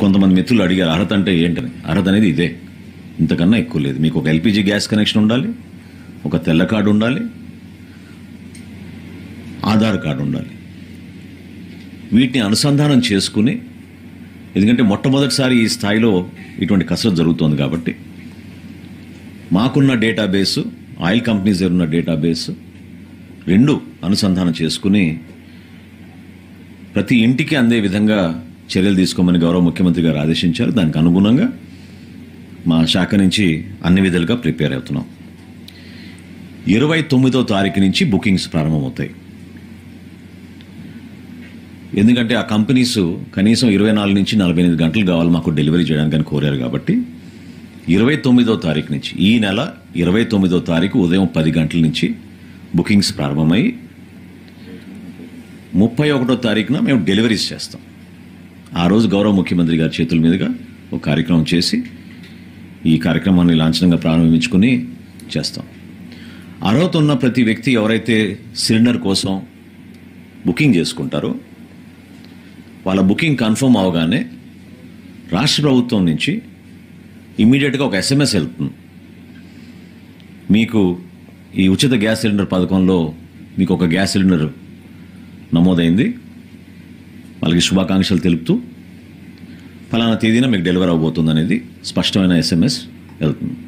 కొంతమంది మిత్రులు అడిగారు అర్హత అంటే ఏంటని అర్హత అనేది ఇదే ఇంతకన్నా ఎక్కువ లేదు మీకు ఒక ఎల్పిజి గ్యాస్ కనెక్షన్ ఉండాలి ఒక తెల్ల కార్డు ఉండాలి ఆధార్ కార్డు ఉండాలి వీటిని అనుసంధానం చేసుకుని ఎందుకంటే మొట్టమొదటిసారి ఈ స్థాయిలో ఇటువంటి కసరత్తు జరుగుతోంది కాబట్టి మాకున్న డేటాబేసు ఆయిల్ కంపెనీస్ దగ్గర ఉన్న డేటాబేసు రెండు అనుసంధానం చేసుకుని ప్రతి ఇంటికి అందే విధంగా చర్యలు తీసుకోమని గౌరవ ముఖ్యమంత్రి గారు ఆదేశించారు దానికి అనుగుణంగా మా శాఖ నుంచి అన్ని విధాలుగా ప్రిపేర్ అవుతున్నాం ఇరవై తొమ్మిదో తారీఖు నుంచి బుకింగ్స్ ప్రారంభమవుతాయి ఎందుకంటే ఆ కంపెనీస్ కనీసం ఇరవై నాలుగు నుంచి నలభై ఎనిమిది గంటలు కావాలి మాకు డెలివరీ చేయడానికి అని కోరారు కాబట్టి ఇరవై తొమ్మిదో తారీఖు నుంచి ఈ నెల ఇరవై తొమ్మిదో తారీఖు ఉదయం పది గంటల నుంచి బుకింగ్స్ ప్రారంభమై ముప్పై ఒకటో తారీఖున మేము డెలివరీస్ చేస్తాం ఆ రోజు గౌరవ ముఖ్యమంత్రి గారి చేతుల మీదుగా ఒక కార్యక్రమం చేసి ఈ కార్యక్రమాన్ని లాంఛనంగా ప్రారంభించుకుని చేస్తాం అర్హత ఉన్న ప్రతి వ్యక్తి ఎవరైతే సిలిండర్ కోసం బుకింగ్ చేసుకుంటారో వాళ్ళ బుకింగ్ కన్ఫర్మ్ అవగానే రాష్ట్ర ప్రభుత్వం నుంచి ఇమీడియట్గా ఒక ఎస్ఎంఎస్ వెళ్తుంది మీకు ఈ ఉచిత గ్యాస్ సిలిండర్ పథకంలో మీకు ఒక గ్యాస్ సిలిండర్ నమోదైంది వాళ్ళకి శుభాకాంక్షలు తెలుపుతూ ఫలానా తేదీన మీకు డెలివరీ అవబోతుంది అనేది స్పష్టమైన ఎస్ఎంఎస్ వెళ్తుంది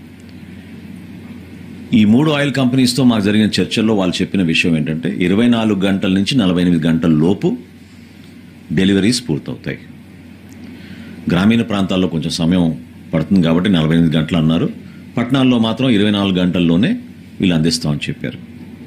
ఈ మూడు ఆయిల్ కంపెనీస్తో మాకు జరిగిన చర్చల్లో వాళ్ళు చెప్పిన విషయం ఏంటంటే ఇరవై నాలుగు గంటల నుంచి నలభై ఎనిమిది గంటల లోపు డెలివరీస్ పూర్తవుతాయి గ్రామీణ ప్రాంతాల్లో కొంచెం సమయం పడుతుంది కాబట్టి నలభై ఎనిమిది గంటలు అన్నారు పట్టణాల్లో మాత్రం ఇరవై నాలుగు గంటల్లోనే వీళ్ళు అందిస్తామని చెప్పారు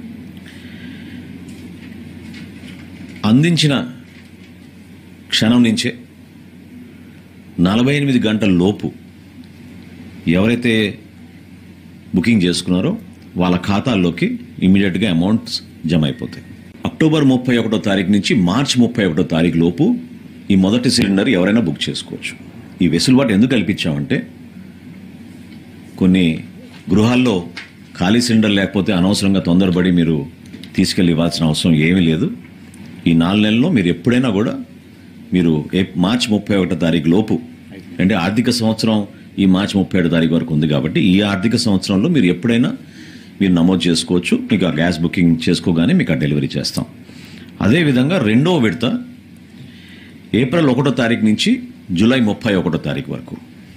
అందించిన క్షణం నుంచే నలభై ఎనిమిది గంటల లోపు ఎవరైతే బుకింగ్ చేసుకున్నారో వాళ్ళ ఖాతాల్లోకి ఇమీడియట్గా అమౌంట్స్ జమ అయిపోతాయి అక్టోబర్ ముప్పై ఒకటో తారీఖు నుంచి మార్చి ముప్పై ఒకటో తారీఖు లోపు ఈ మొదటి సిలిండర్ ఎవరైనా బుక్ చేసుకోవచ్చు ఈ వెసులుబాటు ఎందుకు కల్పించామంటే కొన్ని గృహాల్లో ఖాళీ సిలిండర్ లేకపోతే అనవసరంగా తొందరపడి మీరు తీసుకెళ్ళి ఇవ్వాల్సిన అవసరం ఏమీ లేదు ఈ నాలుగు నెలల్లో మీరు ఎప్పుడైనా కూడా మీరు ఏ- మార్చి ముప్పై ఒకటో తారీఖు లోపు అంటే ఆర్థిక సంవత్సరం ఈ మార్చి ముప్పై ఏడో తారీఖు వరకు ఉంది కాబట్టి ఈ ఆర్థిక సంవత్సరంలో మీరు ఎప్పుడైనా మీరు నమోదు చేసుకోవచ్చు మీకు ఆ గ్యాస్ బుకింగ్ చేసుకోగానే మీకు ఆ డెలివరీ చేస్తాం అదేవిధంగా రెండో విడత ఏప్రిల్ ఒకటో తారీఖు నుంచి జూలై ముప్పై ఒకటో తారీఖు వరకు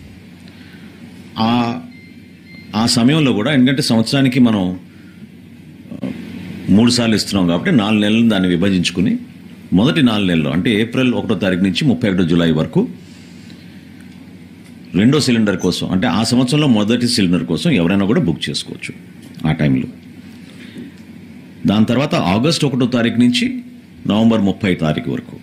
ఆ ఆ సమయంలో కూడా ఎందుకంటే సంవత్సరానికి మనం ఆ, మూడు సార్లు ఇస్తున్నాం కాబట్టి నాలుగు నెలలు దాన్ని విభజించుకుని మొదటి నాలుగు నెలలు అంటే ఏప్రిల్ ఒకటో తారీఖు నుంచి ముప్పై ఒకటో జూలై వరకు రెండో సిలిండర్ కోసం అంటే ఆ సంవత్సరంలో మొదటి సిలిండర్ కోసం ఎవరైనా కూడా బుక్ చేసుకోవచ్చు ఆ టైంలో దాని తర్వాత ఆగస్ట్ ఒకటో తారీఖు నుంచి నవంబర్ ముప్పై తారీఖు వరకు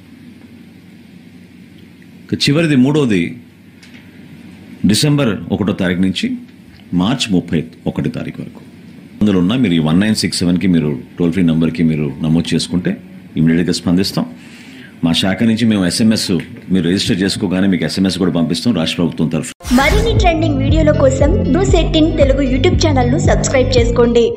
ఇక చివరిది మూడోది డిసెంబర్ ఒకటో తారీఖు నుంచి మార్చ్ ముప్పై ఒకటి తారీఖు వరకు అందులో ఉన్న మీరు ఈ వన్ నైన్ సిక్స్ సెవెన్కి మీరు టోల్ ఫ్రీ నెంబర్కి మీరు నమోదు చేసుకుంటే ఇమీడియట్గా స్పందిస్తాం మా శాఖ నుంచి మేము ఎస్ఎంఎస్ మీరు రిజిస్టర్ చేసుకోగానే మీకు ఎస్ఎంఎస్ కూడా పంపిస్తాం రాష్ట్ర ప్రభుత్వం తరఫు మరిన్ని ట్రెండింగ్ వీడియోల కోసం News Eighteen Telugu YouTube channel ను సబ్స్క్రైబ్ చేసుకోండి